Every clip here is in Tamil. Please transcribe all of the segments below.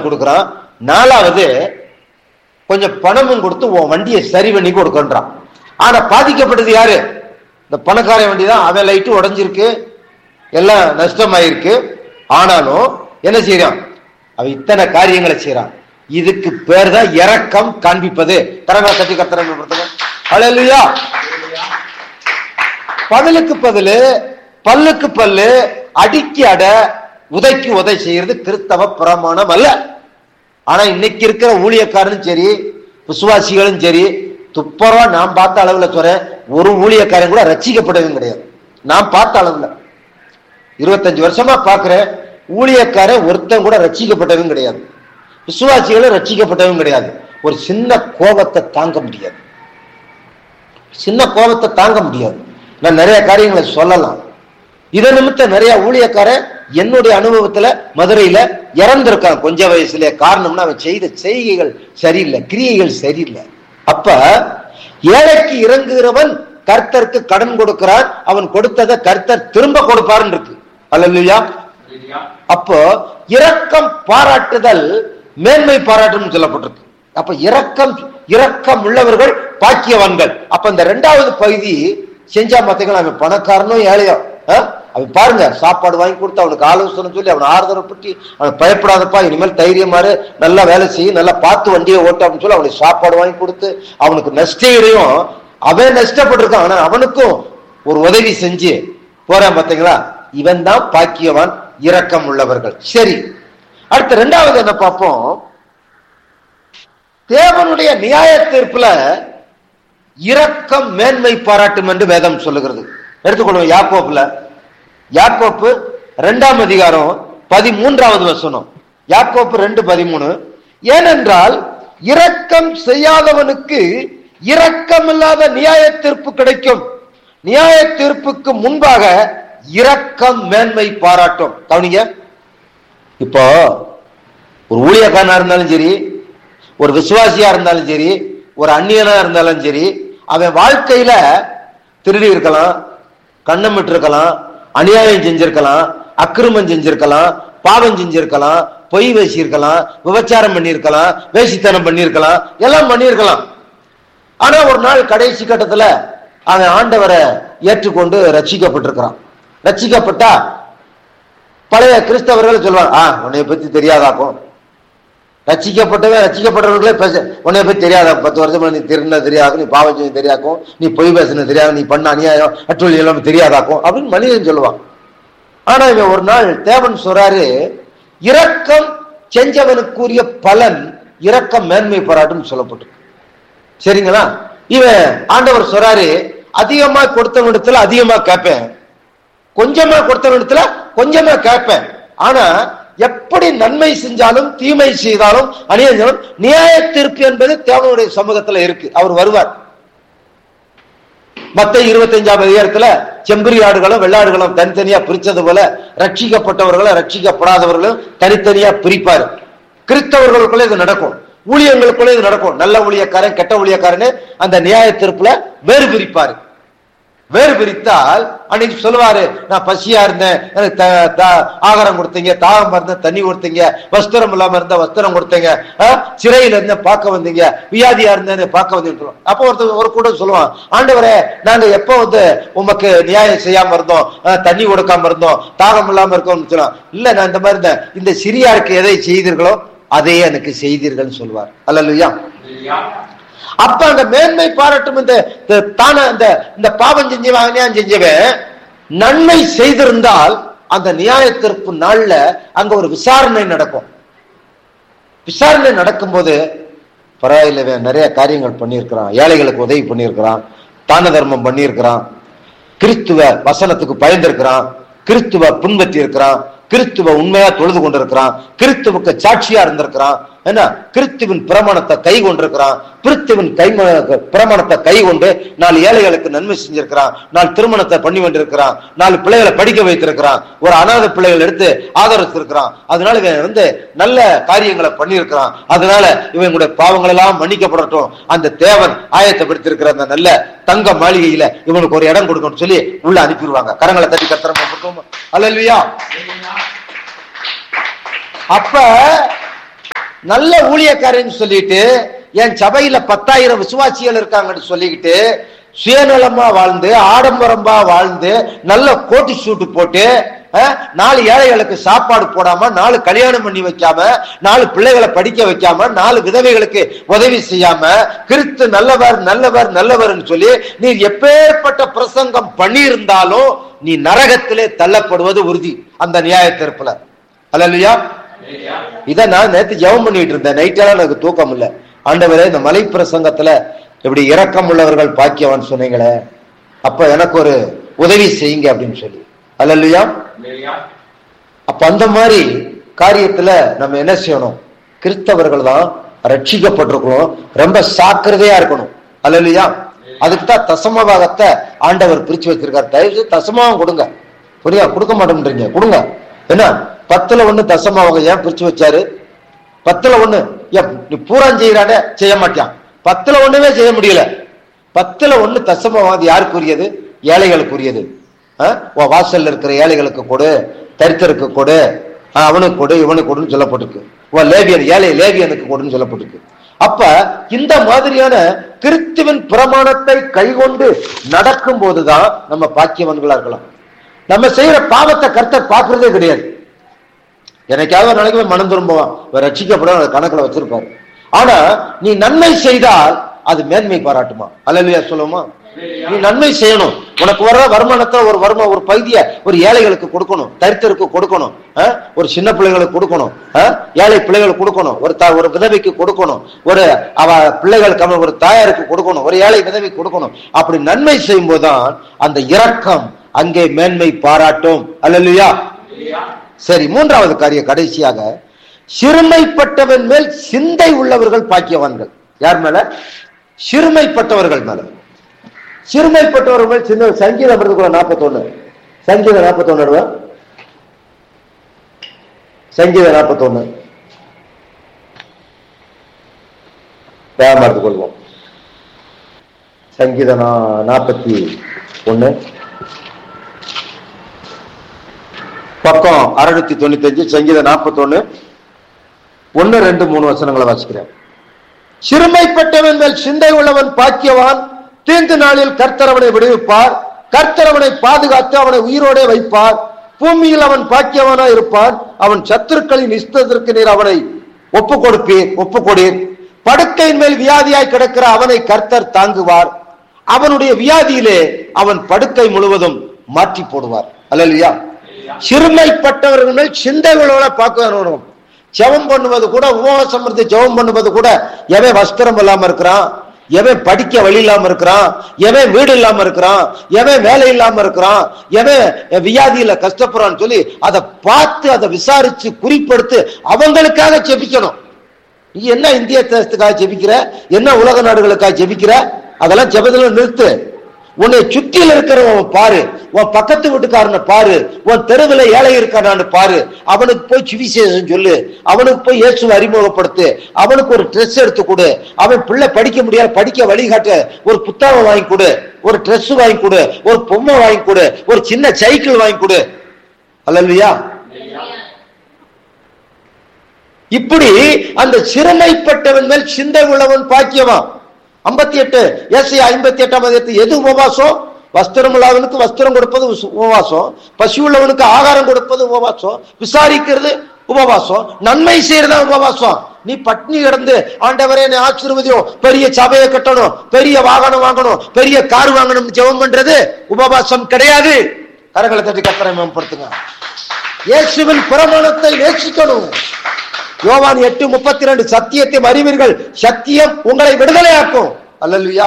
கொடுக்குறான் நாலாவது கொஞ்சம் பணமும் கொடுத்து உன் வண்டியை சரி பண்ணி கொடுக்கன்றான் ஆனா பாதிக்கப்பட்டது யாரு இந்த பணக்கார வண்டி தான் அவன் லைட்டு உடைஞ்சிருக்கு எல்லாம் நஷ்டமாயிருக்கு ஆனாலும் என்ன செய்யறான் அவன் இத்தனை காரியங்களை செய்யறான் இதுக்கு பேர் தான் இரக்கம் காண்பிப்பது கரங்களை கட்டி கத்துறாங்க அழலையா பதிலுக்கு பதிலு பல்லுக்கு பல்லு அடிக்கு அட உதைக்கு உதை செய்யறது கிறிஸ்தவ பிரமாணம் அல்ல ஆனா இன்னைக்கு இருக்கிற ஊழியக்காரனும் சரி விசுவாசிகளும் சரி துப்பரவா நான் பார்த்த அளவுல சொல்றேன் ஒரு ஊழியக்காரன் கூட ரட்சிக்கப்பட்டதும் கிடையாது நான் பார்த்த அளவுல இருபத்தஞ்சு வருஷமா பார்க்கிறேன் ஊழியக்காரன் ஒருத்தன் கூட ரட்சிக்கப்பட்டதும் கிடையாது விசுவாசிகளும் ரட்சிக்கப்பட்டதும் கிடையாது ஒரு சின்ன கோபத்தை தாங்க முடியாது சின்ன கோபத்தை தாங்க முடியாது நான் நிறைய காரியங்களை சொல்லலாம் இதை நிமித்த நிறைய ஊழியக்காரன் என்னுடைய அனுபவத்துல மதுரையில இறந்திருக்கான் கொஞ்ச வயசுல காரணம்னா அவன் செய்த செய்கைகள் சரியில்லை கிரியைகள் சரியில்லை அப்ப ஏழைக்கு இறங்குகிறவன் கர்த்தருக்கு கடன் கொடுக்கிறான் அவன் கொடுத்ததை கர்த்தர் திரும்ப கொடுப்பாருன்னு இருக்கு அல்லையா அப்போ இரக்கம் பாராட்டுதல் மேன்மை பாராட்டுன்னு சொல்லப்பட்டிருக்கு அப்ப இரக்கம் இரக்கம் உள்ளவர்கள் பாக்கியவான்கள் அப்ப இந்த ரெண்டாவது பகுதி செஞ்சா பார்த்தீங்கன்னா அவன் பணக்காரனும் ஏழையோ அவன் பாருங்க சாப்பாடு வாங்கி கொடுத்து அவனுக்கு ஆலோசனை சொல்லி அவனை ஆறுதல் பற்றி அவன் பயப்படாதப்பா இனிமேல் தைரியமாறு நல்லா வேலை செய்ய நல்லா பார்த்து வண்டியை ஓட்டு அப்படின்னு சொல்லி அவனுக்கு சாப்பாடு வாங்கி கொடுத்து அவனுக்கு நஷ்டம் அவன் நஷ்டப்பட்டிருக்கான் ஆனா அவனுக்கும் ஒரு உதவி செஞ்சு போறான் பாத்தீங்களா இவன் தான் பாக்கியவான் இரக்கம் உள்ளவர்கள் சரி அடுத்து ரெண்டாவது என்ன பார்ப்போம் தேவனுடைய நியாய தீர்ப்புல இரக்கம் மேன்மை பாராட்டும் என்று வேதம் சொல்லுகிறது எடுத்துக்கொள்வோம் யாக்கோப்புல யாக்கோப்பு இரண்டாம் அதிகாரம் பதிமூன்றாவது வசனம் யாக்கோப்பு ரெண்டு பதிமூணு ஏனென்றால் இரக்கம் செய்யாதவனுக்கு இரக்கம் இல்லாத நியாய தீர்ப்பு கிடைக்கும் நியாய தீர்ப்புக்கு முன்பாக இரக்கம் மேன்மை பாராட்டும் கவனிங்க இப்போ ஒரு ஊழியக்காரனா இருந்தாலும் சரி ஒரு விசுவாசியா இருந்தாலும் சரி ஒரு அந்நியனா இருந்தாலும் சரி அவன் வாழ்க்கையில திருடி இருக்கலாம் கண்ணமிட்டு இருக்கலாம் அநியாயம் செஞ்சிருக்கலாம் அக்கிரமம் செஞ்சிருக்கலாம் பாவம் செஞ்சிருக்கலாம் பொய் பேசியிருக்கலாம் விபச்சாரம் பண்ணியிருக்கலாம் வேசித்தனம் பண்ணியிருக்கலாம் எல்லாம் பண்ணியிருக்கலாம் ஆனா ஒரு நாள் கடைசி கட்டத்துல அவன் ஆண்டவரை ஏற்றுக்கொண்டு ரட்சிக்கப்பட்டிருக்கிறான் ரட்சிக்கப்பட்டா பழைய கிறிஸ்தவர்கள் சொல்லுவாங்க ஆ உன்னைய பத்தி தெரியாதாக்கும் ரச்சிக்கப்பட்டவன் ரச்சிக்கப்பட்டவர்களே பேச உன்னை பத்தி தெரியாத பத்து வருஷமா நீ திருந்த தெரியாதும் நீ பாவம் செய்ய தெரியாக்கும் நீ பொய் பேசுன தெரியாது நீ பண்ண அநியாயம் அட்டுவலி எல்லாம் தெரியாதாக்கும் அப்படின்னு மனிதன் சொல்லுவான் ஆனா இவன் ஒரு நாள் தேவன் சொல்றாரு இரக்கம் செஞ்சவனுக்குரிய பலன் இரக்கம் மேன்மை பாராட்டும் சொல்லப்பட்டு சரிங்களா இவன் ஆண்டவர் சொல்றாரு அதிகமா கொடுத்தவனிடத்துல அதிகமா கேட்பேன் கொஞ்சமா கொடுத்தவனிடத்துல கொஞ்சமா கேட்பேன் ஆனா எப்படி நன்மை செஞ்சாலும் தீமை செய்தாலும் அநியாயம் நியாய தீர்ப்பு என்பது தேவனுடைய சமூகத்துல இருக்கு அவர் வருவார் மத்த இருபத்தஞ்சாம் அதிகாரத்துல செம்பரி ஆடுகளும் வெள்ளாடுகளும் தனித்தனியா பிரிச்சது போல ரட்சிக்கப்பட்டவர்களும் ரட்சிக்கப்படாதவர்களும் தனித்தனியா பிரிப்பாரு கிறிஸ்தவர்களுக்குள்ள இது நடக்கும் ஊழியங்களுக்குள்ள இது நடக்கும் நல்ல ஊழியக்காரன் கெட்ட ஊழியக்காரன்னு அந்த நியாய தீர்ப்புல வேறு பிரிப்பாரு வேறு பிரித்தால் அன்னைக்கு சொல்லுவாரு நான் பசியா இருந்தேன் எனக்கு த- த- ஆகாரம் கொடுத்தீங்க தாகம் இருந்தேன் தண்ணி கொடுத்தீங்க வஸ்திரம் இல்லாம இருந்த வஸ்திரம் கொடுத்தீங்க ஆ, சிறையில இருந்தேன் பார்க்க வந்தீங்க வியாதியா இருந்தேன் பார்க்க வந்தீங்க அப்போ ஒருத்தர் ஒரு கூட சொல்லுவான் ஆண்டவரே நாங்க எப்போ வந்து உமக்கு நியாயம் செய்யாம இருந்தோம் ஆ, தண்ணி கொடுக்காம இருந்தோம் தாகம் இல்லாம இருக்கோம்னு சொல்லுவான் இல்ல நான் இந்த மாதிரி இருந்தேன் இந்த சிறியாருக்கு எதை செய்தீர்களோ அதையே எனக்கு செய்தீர்கள்னு சொல்லுவார் அல்லையா அப்ப அந்த மேன்மை பாராட்டும் இந்த இந்த தான இந்த இந்த பாவம் செஞ்சவன் அநியாயம் செஞ்சவன் நன்மை செய்திருந்தால் அந்த நியாய தீர்ப்பு நாள்ல அங்க ஒரு விசாரணை நடக்கும் விசாரணை நடக்கும்போது பரவாயில்ல இவன் நிறைய காரியங்கள் பண்ணியிருக்கிறான் ஏழைகளுக்கு உதவி பண்ணியிருக்கிறான் தான தர்மம் பண்ணியிருக்கிறான் கிறிஸ்துவ வசனத்துக்கு பயந்திருக்கிறான் கிறிஸ்துவ பின்பற்றி இருக்கிறான் கிறிஸ்துவ உண்மையா தொழுது கொண்டிருக்கிறான் கிறிஸ்துவுக்கு சாட்சியா இருந்திருக்கிறான் என்ன கிறிஸ்துவின் பிரமாணத்தை கை கொண்டிருக்கிறான் கிறிஸ்துவின் கை பிரமாணத்தை கை கொண்டு நாலு ஏழைகளுக்கு நன்மை செஞ்சிருக்கிறான் நாலு திருமணத்தை பண்ணி கொண்டிருக்கிறான் நாலு பிள்ளைகளை படிக்க வைத்திருக்கிறான் ஒரு அனாதை பிள்ளைகள் எடுத்து ஆதரித்திருக்கிறான் அதனால இவன் வந்து நல்ல காரியங்களை பண்ணியிருக்கிறான் அதனால இவங்களுடைய பாவங்கள் எல்லாம் மன்னிக்கப்படட்டும் அந்த தேவன் ஆயத்தப்படுத்தியிருக்கிற அந்த நல்ல தங்க மாளிகையில இவனுக்கு ஒரு இடம் கொடுக்கணும்னு சொல்லி உள்ள அனுப்பிடுவாங்க கரங்களை தட்டி கத்திரம் அல்ல இல்லையா அப்ப நல்ல ஊழியக்காரன்னு சொல்லிட்டு என் சபையில பத்தாயிரம் விசுவாசிகள் இருக்காங்கன்னு சொல்லிக்கிட்டு சுயநலமா வாழ்ந்து ஆடம்பரமா வாழ்ந்து நல்ல கோட்டி சூட்டு போட்டு அஹ், நாலு ஏழைகளுக்கு சாப்பாடு போடாம நாலு கல்யாணம் பண்ணி வைக்காம நாலு பிள்ளைகளை படிக்க வைக்காம நாலு விதவைகளுக்கு உதவி செய்யாம கிறிஸ்து நல்லவர் நல்லவர் நல்லவர்னு சொல்லி நீ எப்பேற்பட்ட பிரசங்கம் பண்ணியிருந்தாலும் நீ நரகத்திலே தள்ளப்படுவது உறுதி அந்த நியாய தீர்ப்புல அல்லையா இத நான் நேத்து ஜெபம் பண்ணிட்டு இருந்தேன் நைட்டெல்லாம் எனக்கு தூக்கம் இல்ல ஆண்டவரே இந்த மலை பிரசங்கத்துல இப்படி இரக்கம் உள்ளவர்கள் பாக்கியவான் சொன்னீங்களே அப்ப எனக்கு ஒரு உதவி செய்யுங்க அப்படின்னு சொல்லி அல்லையா அப்ப அந்த மாதிரி காரியத்துல நம்ம என்ன செய்யணும் கிறிஸ்தவர்கள் தான் ரட்சிக்கப்பட்டிருக்கணும் ரொம்ப சாக்கிரதையா இருக்கணும் அல்லையா அதுக்கு தான் தசம பாகத்தை ஆண்டவர் பிரிச்சு வச்சிருக்காரு தயவு செய்து தசமாவும் கொடுங்க புரியா கொடுக்க மாட்டோம்ன்றீங்க கொடுங்க என்ன பத்துல ஒண்ணு தசமாவகம் ஏன் பிரிச்சு வச்சாரு பத்துல ஒண்ணு ஏன் நீ பூரான் செய்யறானே செய்ய மாட்டான் பத்துல ஒண்ணுமே செய்ய முடியல பத்துல ஒண்ணு தசமவாதி யாருக்குரியது ஏழைகளுக்குரியது ஆ? உன் வாசல்ல இருக்கிற ஏழைகளுக்கு கொடு தரித்திற்கு கொடு ஆ, அவனுக்கு கொடு இவனுக்கு கொடுன்னு சொல்லப்பட்டிருக்கு உன் லேவியன் ஏழை லேவியனுக்கு கொடுன்னு சொல்லப்பட்டிருக்கு அப்ப இந்த மாதிரியான கிறிஸ்துவின் பிரமாணத்தை கைகொண்டு நடக்கும் போதுதான் நம்ம பாக்கியவன்களா இருக்கலாம் நம்ம செய்யற பாவத்தை கர்த்தர் பார்க்கறதே கிடையாது எனக்காவது ஒரு நாளைக்கு மனம் திரும்புவான் இவன் ரட்சிக்கப்படும் அதை கணக்குல வச்சிருப்பாரு ஆனா நீ நன்மை செய்தால் அது மேன்மை பாராட்டுமா அல்லையா சொல்லுமா நீ நன்மை செய்யணும் உனக்கு வர்ற வருமானத்துல ஒரு வருமா ஒரு பகுதிய ஒரு ஏழைகளுக்கு கொடுக்கணும் தரித்திற்கு கொடுக்கணும் ஆ? ஒரு சின்ன பிள்ளைகளுக்கு கொடுக்கணும் ஆ? ஏழை பிள்ளைகளுக்கு கொடுக்கணும் ஒரு த ஒரு விதவைக்கு கொடுக்கணும் ஒரு அவ பிள்ளைகளுக்கு அவன் ஒரு தாயாருக்கு கொடுக்கணும் ஒரு ஏழை விதவைக்கு கொடுக்கணும் அப்படி நன்மை செய்யும் போதுதான் அந்த இரக்கம் அங்கே மேன்மை பாராட்டும் அல்லையா சரி மூன்றாவது காரிய கடைசியாக சிறுமைப்பட்டவன் மேல் சிந்தை உள்ளவர்கள் பாக்கியவான்கள் யார் மேல சிறுமைப்பட்டவர்கள் மேல சிறுமைப்பட்டவர்கள் மேல் சின்ன சங்கீதம் எடுத்துக்கோ நாற்பத்தொன்னு சங்கீதம் நாற்பத்தொன்னு சங்கீதம் நாற்பத்தொன்னு வேகமா எடுத்துக்கொள்வோம் சங்கீதம் நா- நாற்பத்தி ஒண்ணு பக்கம் அறுநூத்தி தொண்ணூத்தி அஞ்சு சங்கீதம் நாற்பத்தொன்னு ஒன்னு ரெண்டு மூணு வசனங்களை வாசிக்கிறேன் சிறுமைப்பட்டவன் மேல் சிந்தை உள்ளவன் பாக்கியவான் தீங்கு நாளில் கர்த்தர் அவனை விடுவிப்பார் கர்த்தர் அவனை பாதுகாத்து அவனை உயிரோடே வைப்பார் பூமியில் அவன் பாக்கியவானா இருப்பான் அவன் சத்துருக்களின் இஷ்டத்திற்கு நீர் அவனை ஒப்பு கொடுப்பீர் ஒப்பு கொடீர் படுக்கையின் மேல் வியாதியாய் கிடக்கிற அவனை கர்த்தர் தாங்குவார் அவனுடைய வியாதியிலே அவன் படுக்கை முழுவதும் மாற்றி போடுவார் அல்லையா சிறுமைப்பட்டவர்கள் மேல் சிந்தை உள்ளவனை பார்க்க வேணும் ஜெபம் பண்ணுவது கூட உபவாசம் இருந்து ஜெபம் பண்ணுவது கூட எவன் வஸ்திரம் இல்லாம இருக்கிறான் எவன் படிக்க வழி இல்லாம இருக்கிறான் எவன் வீடு இல்லாம இருக்கிறான் எவன் வேலை இல்லாம இருக்கிறான் எவன் வியாதியில கஷ்டப்படுறான்னு சொல்லி அதை பார்த்து அதை விசாரிச்சு குறிப்பெடுத்து அவங்களுக்காக ஜெபிக்கணும் நீ என்ன இந்திய தேசத்துக்காக ஜெபிக்கிற என்ன உலக நாடுகளுக்காக ஜெபிக்கிற அதெல்லாம் ஜெபத்துல நிறுத்து உன்னை சுற்றியில் இருக்கிறவன் பாரு உன் பக்கத்து வீட்டுக்காரனை பாரு உன் தெருவில் ஏழை இருக்கானான்னு பாரு அவனுக்கு போய் சுவிசேஷம் சொல்லு அவனுக்கு போய் இயேசுவை அறிமுகப்படுத்து அவனுக்கு ஒரு ட்ரெஸ் எடுத்து கொடு அவன் பிள்ளை படிக்க முடியாது படிக்க வழிகாட்டு ஒரு புத்தகம் வாங்கி கொடு ஒரு ட்ரெஸ் வாங்கி கொடு ஒரு பொம்மை வாங்கி கொடு ஒரு சின்ன சைக்கிள் வாங்கி கொடு அல்லல்லையா இப்படி அந்த சிறுமைப்பட்டவன் மேல் சிந்தை உள்ளவன் பாக்கியவான் ஐம்பத்தி எட்டு ஏசி ஐம்பத்தி எட்டாம் அதிகாரத்தில் எது உபவாசம் வஸ்திரம் உள்ளவனுக்கு வஸ்திரம் கொடுப்பது உஸ்- உபவாசம் பசி உள்ளவனுக்கு ஆகாரம் கொடுப்பது உபவாசம் விசாரிக்கிறது உபவாசம் நன்மை செய்யறதா உபவாசம் நீ பட்னி கிடந்து ஆண்டவரே என்னை ஆசீர்வதியும் பெரிய சபையை கட்டணும் பெரிய வாகனம் வாங்கணும் பெரிய கார் வாங்கணும் ஜெபம் பண்றது உபவாசம் கிடையாது கரங்களை தட்டி கத்தரை மேம்படுத்துங்க இயேசுவின் பிரமாணத்தை நேசிக்கணும் யோவான் எட்டு முப்பத்தி ரெண்டு சத்தியத்தை அறிவீர்கள் சத்தியம் உங்களை விடுதலையாக்கும் அல்லல்வியா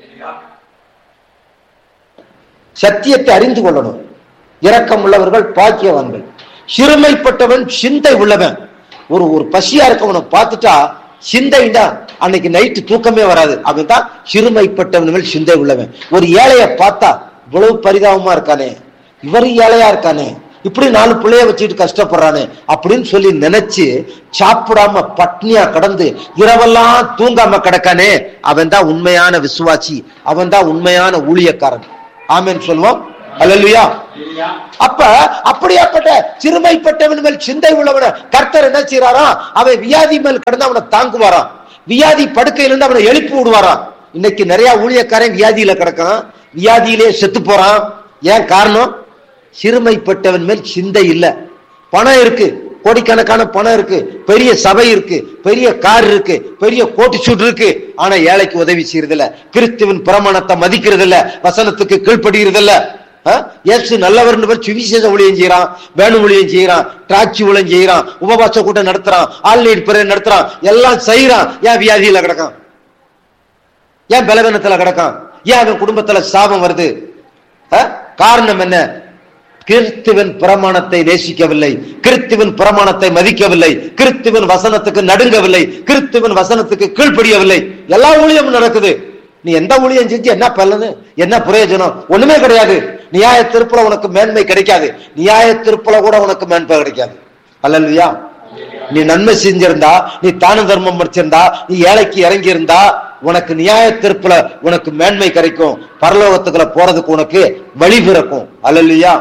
சத்தியத்தை அறிந்து கொள்ளணும் இரக்கம் உள்ளவர்கள் பாக்கியவான்கள் சிறுமைப்பட்டவன் சிந்தை உள்ளவன் ஒரு ஒரு பசியா இருக்கவனை பார்த்துட்டா சிந்தைண்டா அன்னைக்கு நைட்டு தூக்கமே வராது அவன் தான் சிறுமைப்பட்டவன் சிந்தை உள்ளவன் ஒரு ஏழைய பார்த்தா இவ்வளவு பரிதாபமா இருக்கானே இவர் ஏழையா இருக்கானே இப்படி நாலு பிள்ளைய வச்சுட்டு கஷ்டப்படுறானே அப்படின்னு சொல்லி நினைச்சு சாப்பிடாம பட்னியா கடந்து இரவெல்லாம் தூங்காம கிடக்கானே அவன் தான் உண்மையான விசுவாசி அவன் தான் உண்மையான ஊழியக்காரன் ஆமென் சொல்லுவோம் அல்லா Hallelujah. அப்ப அப்படியாப்பட்ட சிறுமைப்பட்டவன் மேல் சிந்தை உள்ளவன கர்த்தர் என்ன செய்யறாராம் அவன் வியாதி மேல் கடந்து அவனை தாங்குவாராம் வியாதி படுக்கையில இருந்து அவனை எழுப்பி விடுவாராம் இன்னைக்கு நிறைய ஊழியக்காரன் வியாதியில கிடக்கான் வியாதியிலே செத்து போறான் ஏன் காரணம் சிறுமைப்பட்டவன் மேல் சிந்தை இல்ல பணம் இருக்கு கோடிக்கணக்கான பணம் இருக்கு பெரிய சபை இருக்கு பெரிய கார் இருக்கு பெரிய கோட்டு சூட் இருக்கு ஆனா ஏழைக்கு உதவி செய்யறது இல்ல கிறிஸ்துவின் பிரமாணத்தை மதிக்கிறது இல்ல வசனத்துக்கு கீழ்ப்படுகிறது இல்ல ஆ? இயேசு நல்லவர்னு பேர் சுவிசேஷ ஊழியம் செய்யறான் வேணு ஊழியம் செய்யறான் டிராட்சி ஊழியம் செய்யறான் உபவாச கூட்டம் நடத்துறான் ஆன்லைன் பிறகு நடத்துறான் எல்லாம் செய்யறான் ஏன் வியாதியில கிடக்கான் ஏன் பலவீனத்துல கிடக்கான் ஏன் அவன் குடும்பத்துல சாபம் வருது ஆ? காரணம் என்ன கிறிஸ்துவின் பிரமாணத்தை நேசிக்கவில்லை கிறிஸ்துவின் பிரமாணத்தை மதிக்கவில்லை கிறிஸ்துவின் வசனத்துக்கு நடுங்கவில்லை கிறிஸ்துவின் வசனத்துக்கு கீழ்ப்படியவில்லை எல்லா ஊழியமும் நடக்குது நீ எந்த ஊழியம் செஞ்சு என்ன பலனு என்ன பிரயோஜனம் ஒண்ணுமே கிடையாது நியாய திருப்புல உனக்கு மேன்மை கிடைக்காது நியாய திருப்புல கூட உனக்கு மேன்மை கிடைக்காது அல்லல்லையா நீ நன்மை செஞ்சிருந்தா நீ தான தர்மம் படிச்சிருந்தா நீ ஏழைக்கு இறங்கி இருந்தா உனக்கு நியாய திருப்புல உனக்கு மேன்மை கிடைக்கும் பரலோகத்துக்குள்ள போறதுக்கு உனக்கு வழி பிறக்கும் அல்லல்லையா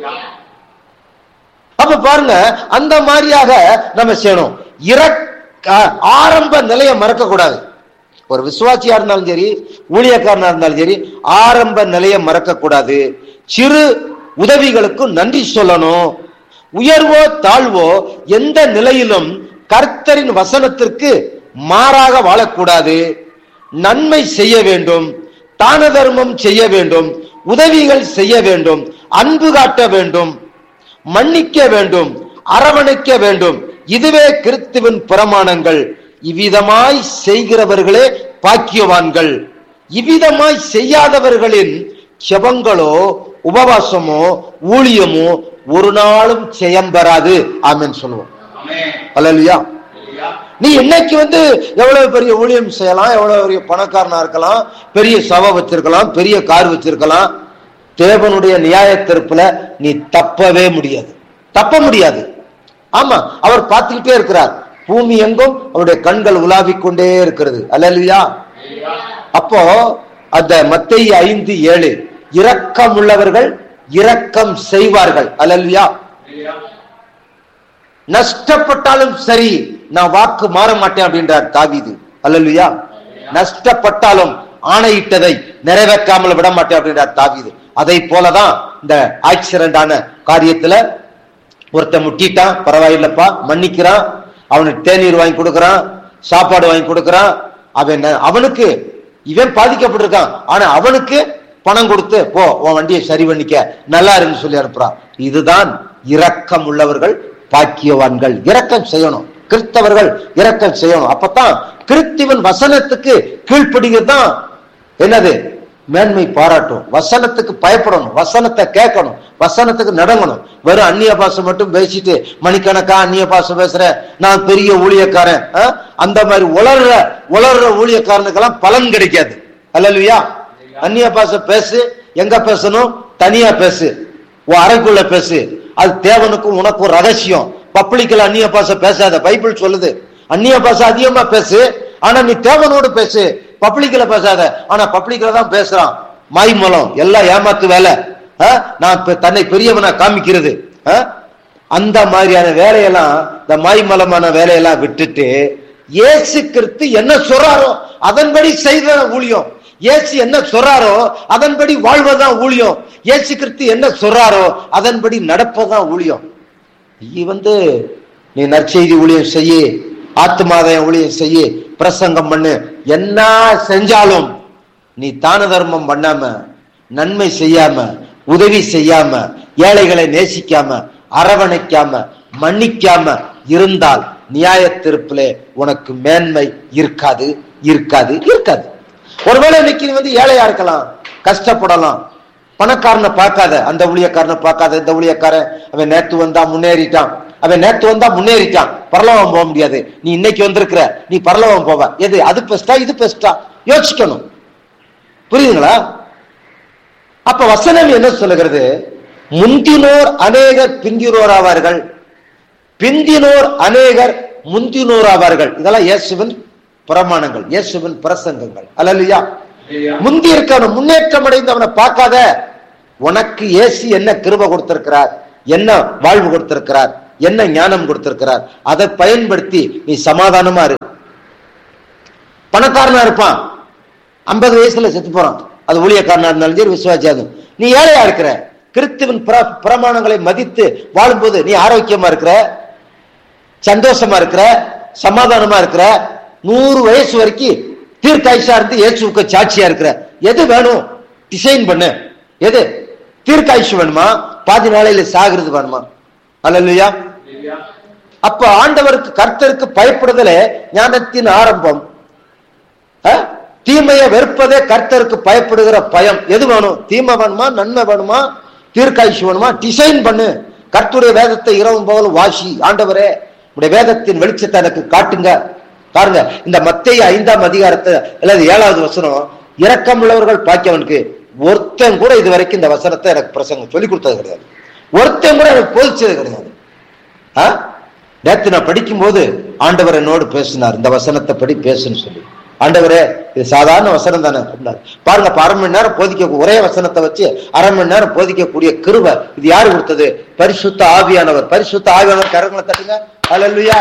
அப்ப பாருங்க அந்த மாதிரியாக நம்ம செய்யணும் இறக்க ஆரம்ப நிலையை மறக்க கூடாது ஒரு விசுவாசியா இருந்தாலும் சரி ஊழியக்காரனா இருந்தாலும் சரி ஆரம்ப நிலையை மறக்க கூடாது சிறு உதவிகளுக்கு நன்றி சொல்லணும் உயர்வோ தாழ்வோ எந்த நிலையிலும் கர்த்தரின் வசனத்திற்கு மாறாக வாழக்கூடாது நன்மை செய்ய வேண்டும் தான தர்மம் செய்ய வேண்டும் உதவிகள் செய்ய வேண்டும் அன்பு காட்ட வேண்டும் மன்னிக்க வேண்டும் அரவணைக்க வேண்டும் இதுவே கிறிஸ்துவின் பிரமாணங்கள் இவ்விதமாய் செய்கிறவர்களே பாக்கியவான்கள் இவ்விதமாய் செய்யாதவர்களின் செபங்களோ உபவாசமோ ஊழியமோ ஒரு நாளும் ஜெயம் பெறாது ஆமென் சொல்லுவோம் Amen. அல்லையா Hallelujah. நீ இன்னைக்கு வந்து எவ்வளவு பெரிய ஊழியம் செய்யலாம் எவ்வளவு பெரிய பணக்காரனா இருக்கலாம் பெரிய சபை வச்சிருக்கலாம் பெரிய கார் வச்சிருக்கலாம் தேவனுடைய நியாய தீர்ப்புல நீ தப்பவே முடியாது தப்ப முடியாது ஆமா அவர் பார்த்துக்கிட்டே இருக்கிறார் பூமி எங்கும் அவருடைய கண்கள் உலாவிக் கொண்டே இருக்கிறது அல்லையா அப்போ அந்த மத்தேயு ஐந்து ஏழு இரக்கம் உள்ளவர்கள் இரக்கம் செய்வார்கள் அல்லையா Hallelujah. நஷ்டப்பட்டாலும் சரி நான் வாக்கு மாற மாட்டேன் அப்படின்றார் தாவீது அல்லலுயா நஷ்டப்பட்டாலும் ஆணையிட்டதை நிறைவேற்றாமல் விட மாட்டேன் அப்படின்றார் தாவீது அதை போலதான் இந்த ஆக்சிடென்ட் ஆன காரியத்துல ஒருத்தன் முட்டிட்டான் பரவாயில்லப்பா மன்னிக்கிறான் அவனுக்கு தேநீர் வாங்கி கொடுக்கறான் சாப்பாடு வாங்கி கொடுக்கறான் அவன் என்ன- அவனுக்கு இவன் பாதிக்கப்பட்டிருக்கான் ஆனா அவனுக்கு பணம் கொடுத்து போ உன் வண்டியை சரி பண்ணிக்க நல்லா இருக்குன்னு சொல்லி அனுப்புறான் இதுதான் இரக்கம் உள்ளவர்கள் பாக்கியவான்கள் இரக்கம் செய்யணும் கிறிஸ்தவர்கள் இரக்கம் செய்யணும் அப்பதான் கிறிஸ்துவன் வசனத்துக்கு கீழ்ப்படுகிறது தான் என்னது மேன்மை பாராட்டும் வசனத்துக்கு பயப்படணும் வசனத்தை கேட்கணும் வசனத்துக்கு நடங்கணும் வெறும் அந்நிய பாஷை மட்டும் பேசிட்டு மணிக்கணக்கா அந்நிய பாஷை பேசுறேன் நான் பெரிய ஊழியக்காரன் ஆ? அந்த மாதிரி உளர்ற உளர்ற ஊழியக்காரனுக்கெல்லாம் பலன் கிடைக்காது அல்லலுயா அந்நிய பாஷை பேசு எங்க பேசணும் தனியா பேசு உன் அறைக்குள்ள பேசு அது தேவனுக்கும் உனக்கும் ரகசியம் பப்ளிக்ல அந்நிய பாஷை பேசாத பைபிள் சொல்லுது அந்நிய பாஷை அதிகமா பேசு ஆனா நீ தேவனோடு பேசு பப்ளிக்ல பேசாத ஆனா பப்ளிக்ல தான் பேசுறான் மாய் மூலம் எல்லாம் ஏமாத்து வேலை ஆ? நான் பெ- தன்னை பெரியவனா காமிக்கிறது ஆ? அந்த மாதிரியான வேலையெல்லாம் இந்த மாய்மலமான வேலையெல்லாம் விட்டுட்டு இயேசு கிறிஸ்து என்ன சொல்றாரோ அதன்படி செய்த ஊழியம் இயேசு என்ன சொல்றாரோ அதன்படி வாழ்வதுதான் ஊழியம் இயேசு கிறிஸ்து என்ன சொல்றாரோ அதன்படி நடப்பதுதான் ஊழியம் நீ வந்து நீ நற்செய்தி ஊழியம் செய்ய ஆத்மாதயம் ஊழியம் செய்ய பிரசங்கம் பண்ணு என்ன செஞ்சாலும் நீ தான தர்மம் பண்ணாம நன்மை செய்யாம உதவி செய்யாம ஏழைகளை நேசிக்காம அரவணைக்காம மன்னிக்காம இருந்தால் நியாய தீர்ப்பிலே உனக்கு மேன்மை இருக்காது இருக்காது இருக்காது ஒருவேளை இன்னைக்கு நீ வந்து ஏழையா இருக்கலாம் கஷ்டப்படலாம் பணக்காரனை பார்க்காத அந்த ஊழியக்காரனை பார்க்காத இந்த ஊழியக்காரன் அவன் நேத்து வந்தா முன்னேறிட்டான் அவன் நேத்து வந்தா முன்னேறிட்டான் பரலோகம் போக முடியாது நீ இன்னைக்கு வந்திருக்கிற நீ பரலோகம் போவ எது அது பெஸ்டா இது பெஸ்டா யோசிக்கணும் புரியுதுங்களா அப்ப வசனம் என்ன சொல்லுகிறது முந்தினோர் அநேகர் பிந்தினோர் ஆவார்கள் பிந்தினோர் அநேகர் முந்தினோர் ஆவார்கள் இதெல்லாம் இயேசுவின் பிரமாணங்கள் இயேசுவின் பிரசங்கங்கள் அல்லையா Hallelujah. முந்தி இருக்கவன முன்னேற்றம் அடைந்தவனை பார்க்காத உனக்கு இயேசு என்ன கிருபை கொடுத்திருக்கிறார் என்ன வாழ்வு கொடுத்திருக்கிறார் என்ன ஞானம் கொடுத்திருக்கிறார் அதை பயன்படுத்தி நீ சமாதானமா இரு பணக்காரனா இருப்பான் ஐம்பது வயசுல செத்து போறான் அது ஊழியக்காரனா இருந்தாலும் சரி விசுவாசியாதும் நீ ஏழையா இருக்கிற கிறிஸ்துவின் பிர- பிரமாணங்களை மதித்து வாழும்போது நீ ஆரோக்கியமா இருக்கிற சந்தோஷமா இருக்கிற சமாதானமா இருக்கிற நூறு வயசு வரைக்கும் தீர்க்காயுஷா இருந்து இயேசுவுக்கு சாட்சியா இருக்கிற எது வேணும் டிசைன் பண்ணு எது தீர்க்காயுஷு வேணுமா பாதி நாளையில சாகிறது வேணுமா அல்லையா அப்ப ஆண்டவருக்கு கர்த்தருக்கு பயப்படுதலே ஞானத்தின் ஆரம்பம் அஹ்? தீமையை வெறுப்பதே கர்த்தருக்கு பயப்படுகிற பயம் எது வேணும் தீமை வேணுமா நன்மை வேணுமா தீர்க்காயுஷு வேணுமா டிசைன் பண்ணு கர்த்தருடைய வேதத்தை இரவும் போல வாசி ஆண்டவரே உடைய வேதத்தின் வெளிச்சத்தை எனக்கு காட்டுங்க பாருங்க இந்த மத்திய ஐந்தாம் அதிகாரத்தை அல்லது ஏழாவது வசனம் இரக்கம் உள்ளவர்கள் பாக்கியவனுக்கு ஒருத்தன் கூட இது வரைக்கும் இந்த வசனத்தை எனக்கு பிரசங்கம் சொல்லி கொடுத்தது கிடையாது ஒருத்தன் கூட எனக்கு போதிச்சது கிடையாது ஆ? நேத்து நான் படிக்கும்போது ஆண்டவர் என்னோடு பேசினார் இந்த வசனத்தை படி பேசுன்னு சொல்லி ஆண்டவரே இது சாதாரண வசனம் தானே அப்படின்னாரு பாருங்க இப்ப அரை மணி நேரம் போதிக்க ஒரே வசனத்தை வச்சு அரை மணி நேரம் போதிக்கக்கூடிய கிருபை இது யாரு கொடுத்தது பரிசுத்த ஆவியானவர் பரிசுத்த ஆவியானவர் கரங்களை தட்டுங்க அல்லா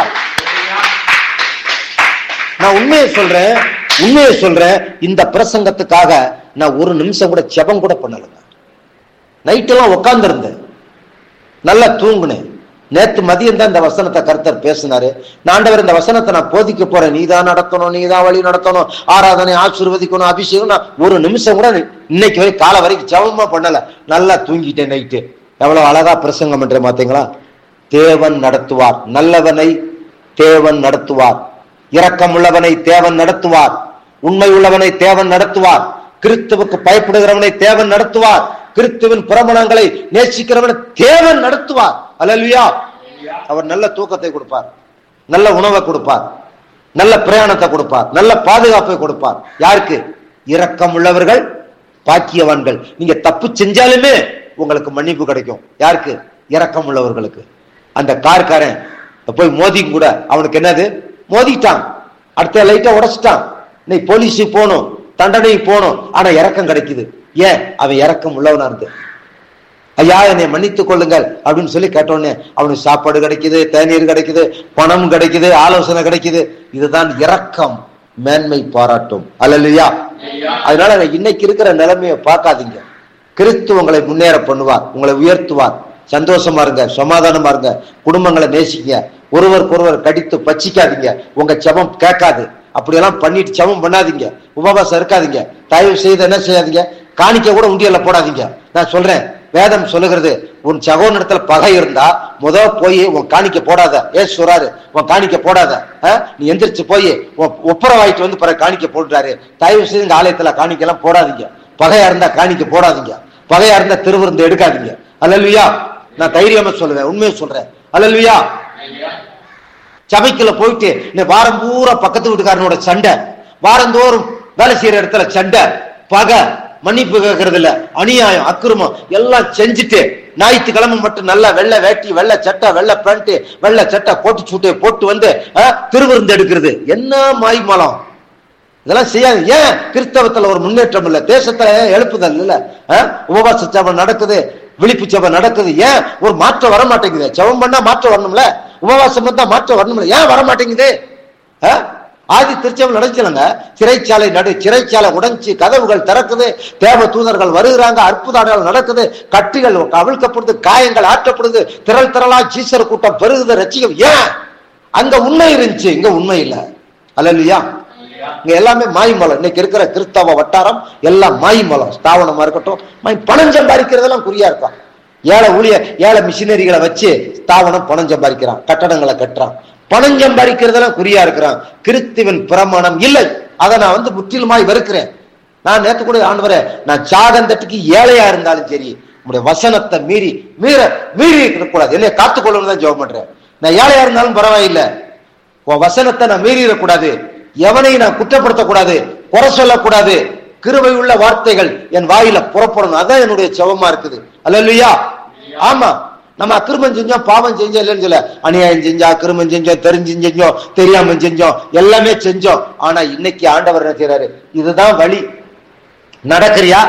நான் உண்மையை சொல்றேன் உண்மையை சொல்றேன் இந்த பிரசங்கத்துக்காக நான் ஒரு நிமிஷம் கூட ஜெபம் கூட பண்ணலைங்க நைட்டெல்லாம் உட்கார்ந்திருந்தேன் நல்லா தூங்குனேன் நேத்து மதியம் தான் இந்த வசனத்தை கருத்தர் பேசினாரு நான் ஆண்டவர் இந்த வசனத்தை நான் போதிக்க போறேன் நீ தான் நடத்தணும் நீ தான் வழி நடத்தணும் ஆராதனை ஆசீர்வதிக்கணும் அபிஷேகம் நான் ஒரு நிமிஷம் கூட இன்னைக்கு வரை காலை வரைக்கும் ஜெபமா பண்ணல நல்லா தூங்கிட்டேன் நைட்டு எவ்வளவு அழகா பிரசங்கம் பண்றேன் பாத்தீங்களா தேவன் நடத்துவார் நல்லவனை தேவன் நடத்துவார் இரக்கமுள்ளவனை தேவன் நடத்துவார் உண்மை உள்ளவனை தேவன் நடத்துவார் கிறிஸ்துவுக்கு பயப்படுகிறவனை தேவன் நடத்துவார் கிறிஸ்துவின் பிரமணங்களை நேசிக்கிறவனை தேவன் நடத்துவார் அல்லா அவர் நல்ல தூக்கத்தை கொடுப்பார் நல்ல உணவை கொடுப்பார் நல்ல பிரயாணத்தை கொடுப்பார் நல்ல பாதுகாப்பை கொடுப்பார் யாருக்கு இரக்கம் உள்ளவர்கள் பாக்கியவான்கள் நீங்க தப்பு செஞ்சாலுமே உங்களுக்கு மன்னிப்பு கிடைக்கும் யாருக்கு இரக்கம் உள்ளவர்களுக்கு அந்த கார்காரன் போய் மோதிக்கும் கூட அவனுக்கு என்னது மோதிட்டான் அடுத்த லைட்டா உடைச்சிட்டான் நீ போலீஸுக்கு போகணும் தண்டனைக்கு போகணும் ஆனா இறக்கம் கிடைக்குது ஏன் அவன் இறக்கம் உள்ளவனா இருந்து ஐயா என்னை மன்னித்துக் கொள்ளுங்கள் அப்படின்னு சொல்லி கேட்டோடனே அவனுக்கு சாப்பாடு கிடைக்குது தேநீர் கிடைக்குது பணம் கிடைக்குது ஆலோசனை கிடைக்குது இதுதான் இரக்கம் மேன்மை பாராட்டும் அல்லையா அதனால இன்னைக்கு இருக்கிற நிலைமையை பார்க்காதீங்க கிறிஸ்து உங்களை முன்னேற பண்ணுவார் உங்களை உயர்த்துவார் சந்தோஷமா இருங்க சமாதானமா இருங்க குடும்பங்களை நேசிங்க ஒருவருக்கொருவர் கடித்து பச்சிக்காதீங்க உங்க செபம் கேட்காது அப்படியெல்லாம் பண்ணிட்டு செபம் பண்ணாதீங்க உபவாசம் இருக்காதீங்க தயவு செய்து என்ன செய்யாதீங்க காணிக்க கூட உண்டியல்ல போடாதீங்க நான் சொல்றேன் வேதம் சொல்லுகிறது உன் சகோதரத்துல பகை இருந்தா முத போய் உன் காணிக்க போடாத ஏ சொல்றாரு உன் காணிக்க போடாத ஆ? நீ எந்திரிச்சு போய் ஒப்புரவாயிட்டு வந்து பிறகு காணிக்க போட்டுறாரு தயவு செய்து இந்த ஆலயத்துல காணிக்க எல்லாம் போடாதீங்க பகையா இருந்தா காணிக்க போடாதீங்க பகையா இருந்தா திருவிருந்து எடுக்காதீங்க அல்லல்வியா நான் தைரியமா சொல்லுவேன் உண்மையை சொல்றேன் அல்லல்வியா சபைக்குள்ள போயிட்டு இந்த வாரம் பூரா பக்கத்து வீட்டுக்காரனோட சண்டை வாரந்தோறும் வேலை செய்யற இடத்துல சண்டை பகை மன்னிப்பு கேட்கறது இல்ல அநியாயம் அக்கிரமம் எல்லாம் செஞ்சுட்டு ஞாயிற்றுக்கிழமை மட்டும் நல்லா வெள்ளை வேட்டி வெள்ளை சட்டை வெள்ளை பேண்ட் வெள்ளை சட்டை கோட்டு சூட்டை போட்டு வந்து அஹ், திருவிருந்து எடுக்கிறது என்ன மாய்மலம் இதெல்லாம் செய்யாது ஏன் கிறிஸ்தவத்துல ஒரு முன்னேற்றம் இல்ல தேசத்துல ஏன் எழுப்புதல் இல்ல அஹ்? உபவாச சபை நடக்குது விழிப்பு சபை நடக்குது ஏன் ஒரு மாற்றம் வர மாட்டேங்குது ஜெபம் பண்ணா மாற்றம் வரணும்ல உபவாசம் வந்தா மாற்றம் வரணும்ல ஏன் வர மாட்டேங்குது அஹ்? ஆதி திருச்சபை நடக்கலங்க சிறைச்சாலை நடு சிறைச்சாலை உடைஞ்சு கதவுகள் திறக்குது தேவ தூதர்கள் வருகிறாங்க அற்புதங்கள் நடக்குது கட்டிகள் அவிழ்க்கப்படுது காயங்கள் ஆற்றப்படுது திரள் திரளா சீசர் கூட்டம் பெருகுது ரசிகம் ஏன் அங்க உண்மை இருந்துச்சு இங்க உண்மை இல்ல அல்லையா இங்க எல்லாமே மாய்மலம் இன்னைக்கு இருக்கிற கிறிஸ்தவ வட்டாரம் எல்லாம் மாய்மலம் ஸ்தாபனமா இருக்கட்டும் மாய் பணம் சம்பாதிக்கிறதெல்லாம் குறியா இருக்கான் ஏழை ஊழிய ஏழை மிஷினரிகளை வச்சு ஸ்தாபனம் பணம் சம்பாதிக்கிறான் கட்டடங்களை கட்டுறான் பணம் சம்பாதிக்கிறதெல்லாம் குறியா இருக்கிறான் கிறிஸ்துவின் பிரமாணம் இல்லை அதை நான் வந்து முற்றிலுமாய் வெறுக்கிறேன் நான் நேத்து கூட ஆண்டவரே நான் சாகந்தட்டுக்கு ஏழையா இருந்தாலும் சரி உங்களுடைய வசனத்தை மீறி மீற மீறி இருக்கக்கூடாது என்னைய காத்துக்கொள்ளணும் தான் ஜெபம் பண்றேன் நான் ஏழையா இருந்தாலும் பரவாயில்லை உன் வசனத்தை நான் மீறிடக்கூடாது எவனையும் நான் குற்றப்படுத்தக்கூடாது குறை சொல்லக்கூடாது கிருபை உள்ள வார்த்தைகள் என் வாயில புறப்படணும் அதான் என்னுடைய செவமா இருக்குது அல்லையா ஆமா நம்ம அக்கிரமம் செஞ்சோம் பாவம் செஞ்சோம் இல்லைன்னு சொல்ல அநியாயம் செஞ்சோம் அக்கிரமம் செஞ்சோம் தெரிஞ்சு செஞ்சோம் தெரியாம செஞ்சோம் எல்லாமே செஞ்சோம் ஆனா இன்னைக்கு ஆண்டவர் என்ன செய்யறாரு இதுதான் வழி நடக்கிறியா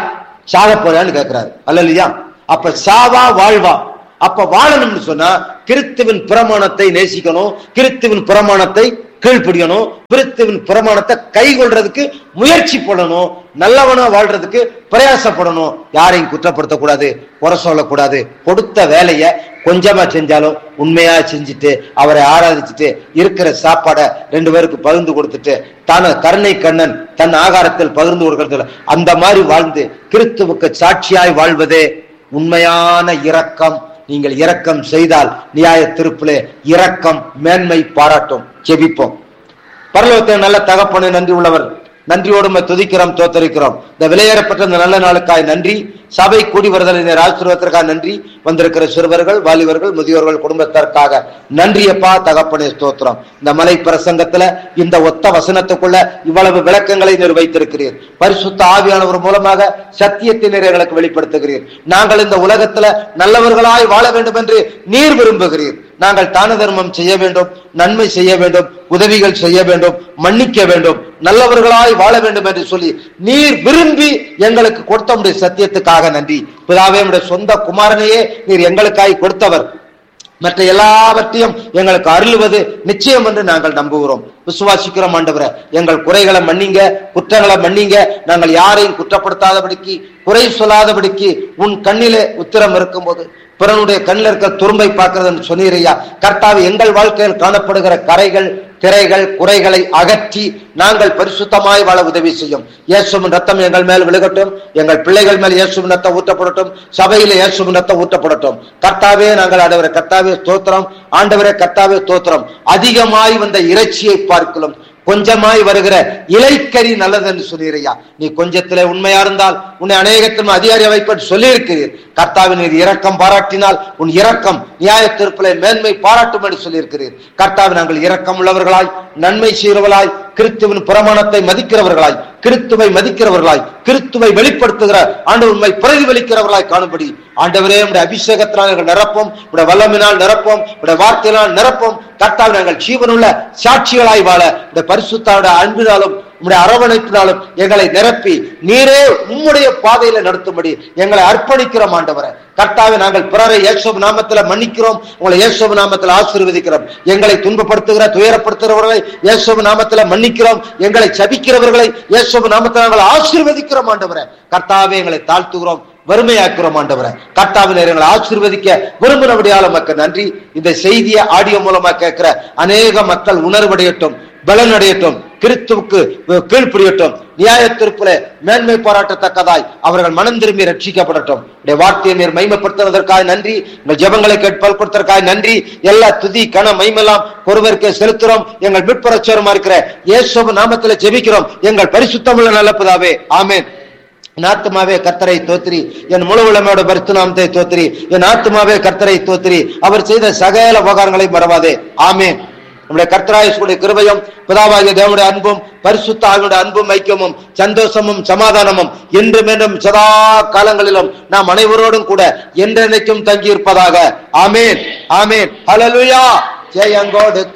சாக போறியான்னு கேட்கிறாரு அல்ல இல்லையா அப்ப சாவா வாழ்வா அப்ப வாழணும்னு சொன்னா கிறிஸ்துவின் பிரமாணத்தை நேசிக்கணும் கிறிஸ்துவின் பிரமாணத்தை கீழ்ப்படியணும் கிறிஸ்துவின் பிரமாணத்தை கை கொள்றதுக்கு முயற்சி பண்ணணும் நல்லவனா வாழ்றதுக்கு பிரயாசப்படணும் யாரையும் குற்றப்படுத்தக்கூடாது குறை சொல்லக்கூடாது கொடுத்த வேலைய கொஞ்சமா செஞ்சாலும் உண்மையா செஞ்சுட்டு அவரை ஆராதிச்சுட்டு இருக்கிற சாப்பாடை ரெண்டு பேருக்கு பகிர்ந்து கொடுத்துட்டு தான கருணை கண்ணன் தன் ஆகாரத்தில் பகிர்ந்து கொடுக்கறதுல அந்த மாதிரி வாழ்ந்து கிறிஸ்துவுக்கு சாட்சியாய் வாழ்வதே உண்மையான இரக்கம் நீங்கள் இரக்கம் செய்தால் நியாய திருப்பிலே இரக்கம் மேன்மை பாராட்டும் ஜெபிப்போம் பரலோகத்தை நல்ல தகப்பனு நன்றி உள்ளவர் நன்றியோடு உம்மை துதிக்கிறோம் தோத்தரிக்கிறோம் இந்த விலையேறப்பட்ட இந்த நல்ல நாளுக்காய் நன்றி சபை கூடி வருதல் இந்த ஆசீர்வாதத்திற்காக நன்றி வந்திருக்கிற சிறுவர்கள் வாலிபர்கள் முதியோர்கள் குடும்பத்திற்காக நன்றி அப்பா தகப்பனே ஸ்தோத்திரம் இந்த மலை பிரசங்கத்துல இந்த ஒத்த வசனத்துக்குள்ள இவ்வளவு விளக்கங்களை நீர் வைத்திருக்கிறீர் பரிசுத்த ஆவியானவர் மூலமாக சத்தியத்தை நீர் எங்களுக்கு வெளிப்படுத்துகிறீர் நாங்கள் இந்த உலகத்துல நல்லவர்களாய் வாழ வேண்டும் என்று நீர் விரும்புகிறீர் நாங்கள் தான தர்மம் செய்ய வேண்டும் நன்மை செய்ய வேண்டும் உதவிகள் செய்ய வேண்டும் மன்னிக்க வேண்டும் நல்லவர்களாய் வாழ வேண்டும் என்று சொல்லி நீர் விரும்பி எங்களுக்கு கொடுத்த உடைய சத்தியத்துக்காக நன்றி பிதாவே உடைய சொந்த குமாரனையே நீர் எங்களுக்காய் கொடுத்தவர் மற்ற எல்லாவற்றையும் எங்களுக்கு அருளுவது நிச்சயம் என்று நாங்கள் நம்புகிறோம் விசுவாசிக்கிறோம் ஆண்டவரை எங்கள் குறைகளை மன்னிங்க குற்றங்களை மன்னிங்க நாங்கள் யாரையும் குற்றப்படுத்தாதபடிக்கு குறை சொல்லாதபடிக்கு உன் கண்ணிலே உத்திரம் இருக்கும்போது பிறனுடைய கண்ணில் இருக்க துரும்பை பார்க்கிறதுன்னு சொன்னீரையா கர்த்தாവ് எங்கள் வாழ்க்கையில் காணப்படுகிற கரைகள் திரைகள் குறைகளை அகற்றி நாங்கள் பரிசுத்தமாய் வாழ உதவி செய்யும் இயேசுவின் ரத்தம் எங்கள் மேல் விழுகட்டும் எங்கள் பிள்ளைகள் மேல் இயேசுவின் ரத்தம் ஊற்றப்படட்டும் சபையில இயேசுவின் ரத்தம் ஊற்றப்படட்டும் கர்த்தாவே நாங்கள் ஆண்டவரை கர்த்தாவே ஸ்தோத்திரம் ஆண்டவரே கர்த்தாவே ஸ்தோத்திரம் அதிகமாய் வந்த இறைச்சியை பார்க்கலாம் கொஞ்சமாய் வருகிற இலைக்கறி நல்லது என்று சொல்லுகிறையா நீ கொஞ்சத்திலே உண்மையா இருந்தால் உன்னை அநேகத்திலும் அதிகாரி வைப்பேன் சொல்லியிருக்கிறீர் கர்த்தாவின் நீர் இரக்கம் பாராட்டினால் உன் இரக்கம் நியாய தீர்ப்பிலே மேன்மை பாராட்டும் என்று சொல்லியிருக்கிறீர் கர்த்தாவை நாங்கள் இரக்கம் உள்ளவர்களாய் நன்மை செய்கிறவர்களாய் கிறிஸ்துவின் பிரமாணத்தை மதிக்கிறவர்களாய் கிறிஸ்துவை மதிக்கிறவர்களாய் கிறிஸ்துவை வெளிப்படுத்துகிற ஆண்டு உண்மை பிரதிபலிக்கிறவர்களாய் காணும்படி ஆண்டவரே உடைய அபிஷேகத்தினால் எங்கள் நிரப்போம் உடைய வல்லமினால் நிரப்போம் உடைய வார்த்தையினால் நிரப்போம் கர்த்தாவை நாங்கள் ஜீவனுள்ள சாட்சிகளாய் வாழ உடைய பரிசுத்தாவுடைய அன்பினாலும் உம்முடைய அரவணைப்பினாலும் எங்களை நிரப்பி நீரே உம்முடைய பாதையில நடத்தும்படி எங்களை அர்ப்பணிக்கிறோம் ஆண்டவரை கர்த்தாவை நாங்கள் பிறரை இயேசுவின் நாமத்துல மன்னிக்கிறோம் உங்களை இயேசுவின் நாமத்துல ஆசீர்வதிக்கிறோம் எங்களை துன்பப்படுத்துகிற துயரப்படுத்துகிறவர்களை இயேசுவின் நாமத்துல மன்னிக்கிறோம் எங்களை சபிக்கிறவர்களை இயேசுவின் நாமத்துல நாங்கள் ஆசீர்வதிக்கிறோம் ஆண்டவரை கர்த்தாவே எங்களை தாழ்த்துகிறோம் வறுமையாக்குறோம் ஆண்டவரை கர்த்தாவினர் எங்களை ஆசீர்வதிக்க விரும்பினபடியால மக்கள் நன்றி இந்த செய்தியை ஆடியோ மூலமா கேட்கிற அநேக மக்கள் உணர்வடையட்டும் பலன் அடையட்டும் கிறிஸ்துவுக்கு கீழ்ப்படியட்டும் நியாயத்திற்குள்ளே மேன்மை பாராட்டத்தக்கதாய் அவர்கள் மனம் திரும்பி ரட்சிக்கப்படட்டும் உடைய வார்த்தையை நீர் மைமைப்படுத்துவதற்காக நன்றி உங்கள் ஜெபங்களை கேட்பல் கொடுத்ததற்காக நன்றி எல்லா துதி கன மைமெல்லாம் ஒருவருக்கே செலுத்துறோம் எங்கள் மீட்புறச்சோரமா இருக்கிற இயேசுவ நாமத்துல ஜெபிக்கிறோம் எங்கள் பரிசுத்தமுள்ள நல்லப்பதாவே ஆமென் என் ஆத்துமாவே கர்த்தரை தோத்திரி என் முழு உளமையோட பரிசுநாமத்தை தோத்திரி என் ஆத்துமாவே கர்த்தரை தோத்திரி அவர் செய்த சகல உபகாரங்களை மறவாதே ஆமென் நம்முடைய கர்த்தராயுடைய கிருபையும் பிதாவாகிய தேவனுடைய அன்பும் பரிசுத்த ஆவியுடைய அன்பும் ஐக்கியமும் சந்தோஷமும் சமாதானமும் என்றும் என்றும் சதா காலங்களிலும் நாம் அனைவரோடும் கூட என்றென்னைக்கும் தங்கி இருப்பதாக ஆமேன் ஆமேன் ஹalleluya ஜெயங்கோடு